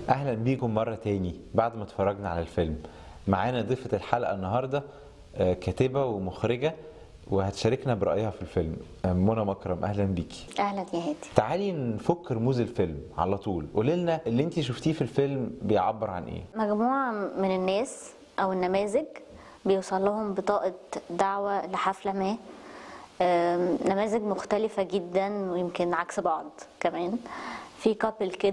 اهلا بيكم مره تاني بعد ما اتفرجنا على الفيلم معانا ضيفه الحلقه النهارده آه، كاتبه ومخرجه وهتشاركنا برايها في الفيلم آه، منى مكرم اهلا بيكي اهلا يا هادي تعالي نفك رموز الفيلم على طول قولي لنا اللي انت شفتيه في الفيلم بيعبر عن ايه مجموعه من الناس او النماذج بيوصل لهم بطاقه دعوه لحفله ما آم، نماذج مختلفه جدا ويمكن عكس بعض كمان في كابل كده